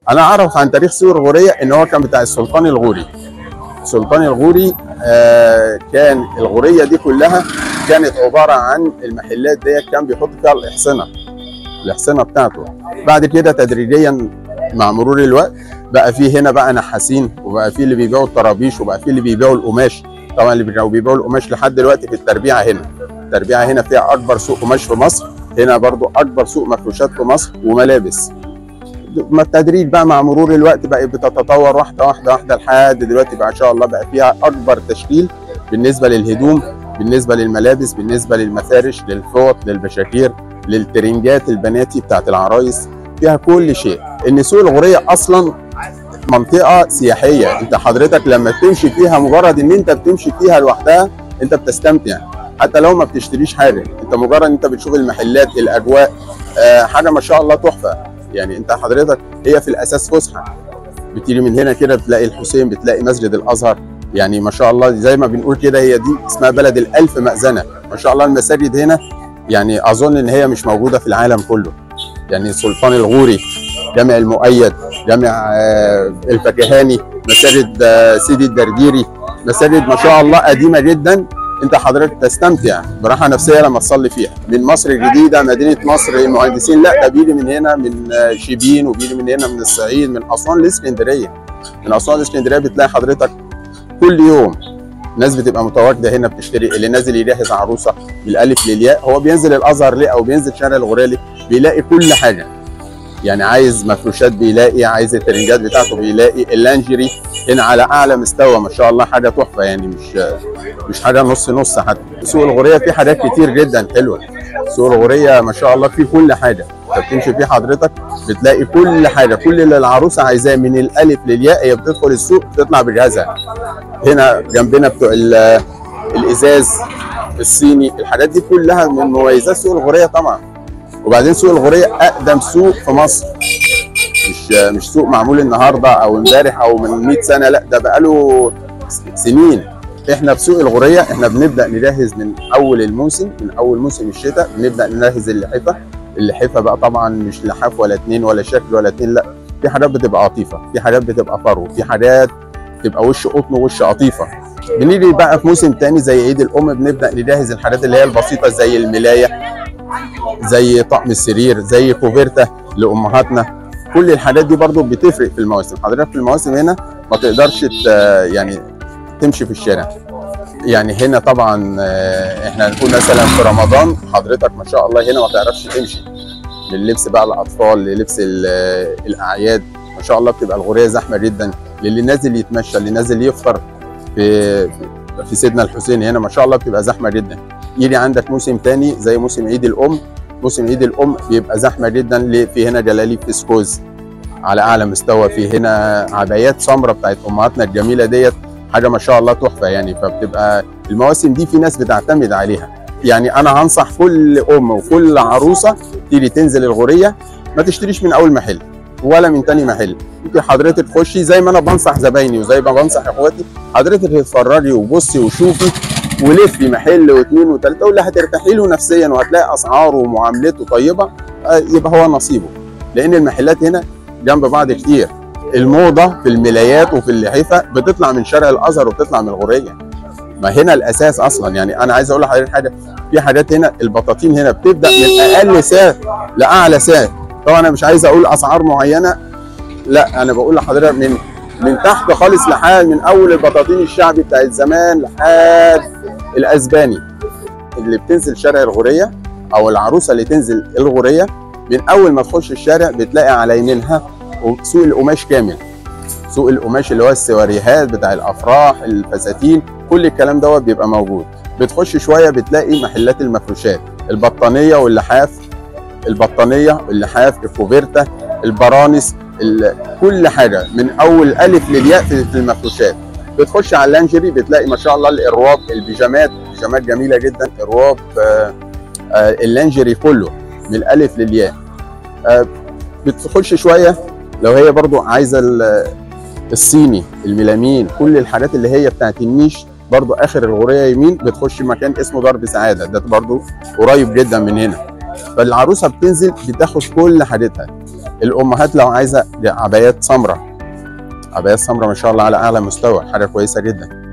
انا اعرف عن تاريخ سوق الغوريه ان هو كان بتاع السلطان الغوري السلطان الغوري آه كان الغوريه دي كلها كانت عباره عن المحلات ديت كان بيحط فيها الاحصنه الاحصنه بتاعته بعد كده تدريجيا مع مرور الوقت بقى في هنا بقى نحاسين وبقى في اللي بيبيعوا الطرابيش وبقى في اللي بيبيعوا القماش طبعا اللي بيبيعوا بيبيعوا القماش لحد دلوقتي في التربيعه هنا التربيعه هنا فيها اكبر سوق قماش في مصر هنا برضو اكبر سوق مفروشات في مصر وملابس ما التدريج بقى مع مرور الوقت بقى بتتطور واحده واحده واحده لحد دلوقتي بقى ان شاء الله بقى فيها اكبر تشكيل بالنسبه للهدوم بالنسبه للملابس بالنسبه للمفارش للفوط للبشاكير للترنجات البناتي بتاعت العرايس فيها كل شيء ان سوق الغوريه اصلا منطقه سياحيه انت حضرتك لما بتمشي فيها مجرد ان انت بتمشي فيها لوحدها انت بتستمتع حتى لو ما بتشتريش حاجه انت مجرد انت بتشوف المحلات الاجواء آه حاجه ما شاء الله تحفه يعني انت حضرتك هي في الاساس فسحه بتيجي من هنا كده بتلاقي الحسين بتلاقي مسجد الازهر يعني ما شاء الله زي ما بنقول كده هي دي اسمها بلد الالف مأذنه ما شاء الله المساجد هنا يعني اظن ان هي مش موجوده في العالم كله يعني سلطان الغوري جامع المؤيد جامع آه الفكهاني مساجد آه سيدي الدرديري مساجد ما شاء الله قديمه جدا انت حضرتك تستمتع براحه نفسيه لما تصلي فيها من مصر الجديده مدينه مصر المهندسين لا ده بيجي من هنا من شبين وبيجي من هنا من الصعيد من اسوان لاسكندريه من اسوان لاسكندريه بتلاقي حضرتك كل يوم ناس بتبقى متواجده هنا بتشتري اللي نازل يجهز عروسه بالالف للياء هو بينزل الازهر ليه او بينزل شارع الغوريه ليه بيلاقي كل حاجه يعني عايز مفروشات بيلاقي عايز الترنجات بتاعته بيلاقي اللانجري هنا على اعلى مستوى ما شاء الله حاجه تحفه يعني مش مش حاجه نص نص حتى سوق الغوريه فيه حاجات كتير جدا حلوه سوق الغوريه ما شاء الله فيه كل حاجه انت بتمشي فيه حضرتك بتلاقي كل حاجه كل اللي العروسه عايزاه من الالف للياء هي بتدخل السوق بتطلع بجهازها هنا جنبنا بتوع الازاز الصيني الحاجات دي كلها من مميزات سوق الغوريه طبعا وبعدين سوق الغوريه اقدم سوق في مصر مش مش سوق معمول النهارده او امبارح او من 100 سنه لا ده بقاله سنين احنا في سوق الغوريه احنا بنبدا نجهز من اول الموسم من اول موسم الشتاء بنبدا نجهز اللحفه اللحفه بقى طبعا مش لحاف ولا اتنين ولا شكل ولا اتنين لا في حاجات بتبقى قطيفه في حاجات بتبقى فرو في حاجات تبقى وش قطن ووش قطيفه بنيجي بقى في موسم تاني زي عيد الام بنبدا نجهز الحاجات اللي هي البسيطه زي الملايه زي طقم السرير زي كوفيرتا لامهاتنا كل الحاجات دي برضو بتفرق في المواسم حضرتك في المواسم هنا ما تقدرش يعني تمشي في الشارع يعني هنا طبعا احنا نقول مثلا في رمضان حضرتك ما شاء الله هنا ما تعرفش تمشي من لبس بقى الاطفال للبس الاعياد ما شاء الله بتبقى الغوريه زحمه جدا للي نازل يتمشى اللي نازل يفطر في في سيدنا الحسين هنا ما شاء الله بتبقى زحمه جدا يجي عندك موسم تاني زي موسم عيد الام موسم عيد الام بيبقى زحمه جدا في هنا جلاليب فسكوز على اعلى مستوى في هنا عبايات سمراء بتاعت امهاتنا الجميله ديت حاجه ما شاء الله تحفه يعني فبتبقى المواسم دي في ناس بتعتمد عليها يعني انا هنصح كل ام وكل عروسه تيجي تنزل الغوريه ما تشتريش من اول محل ولا من تاني محل انت حضرتك تخشي زي ما انا بنصح زبايني وزي ما بنصح اخواتي حضرتك تتفرجي وبصي وشوفي ولفي محل واثنين وثلاثه واللي هترتاحي له نفسيا وهتلاقي اسعاره ومعاملته طيبه يبقى هو نصيبه لان المحلات هنا جنب بعض كتير الموضه في الملايات وفي اللحيفه بتطلع من شارع الازهر وبتطلع من الغوريه ما هنا الاساس اصلا يعني انا عايز اقول لحضرتك حاجه في حاجات هنا البطاطين هنا بتبدا من اقل سعر لاعلى سعر طبعا انا مش عايز اقول اسعار معينه لا انا بقول لحضرتك من من تحت خالص لحد من اول البطاطين الشعبي بتاعت زمان لحد الاسباني اللي بتنزل شارع الغوريه او العروسه اللي تنزل الغوريه من اول ما تخش الشارع بتلاقي على يمينها سوق القماش كامل سوق القماش اللي هو السواريهات بتاع الافراح الفساتين كل الكلام دوت بيبقى موجود بتخش شويه بتلاقي محلات المفروشات البطانيه واللحاف البطانيه اللحاف الكوفيرتا البرانس كل حاجه من اول الف للياء في المفروشات بتخش على اللانجري بتلاقي ما شاء الله الارواب البيجامات بيجامات جميله جدا ارواب آه آه اللانجري كله من الالف للياء آه بتخش شويه لو هي برضو عايزه الصيني الميلامين كل الحاجات اللي هي بتاعت النيش برضو اخر الغوريه يمين بتخش مكان اسمه درب سعاده ده برضو قريب جدا من هنا فالعروسه بتنزل بتاخد كل حاجتها الامهات لو عايزه عبايات سمراء عبايات سمراء ما شاء الله على اعلى مستوى حاجه كويسه جدا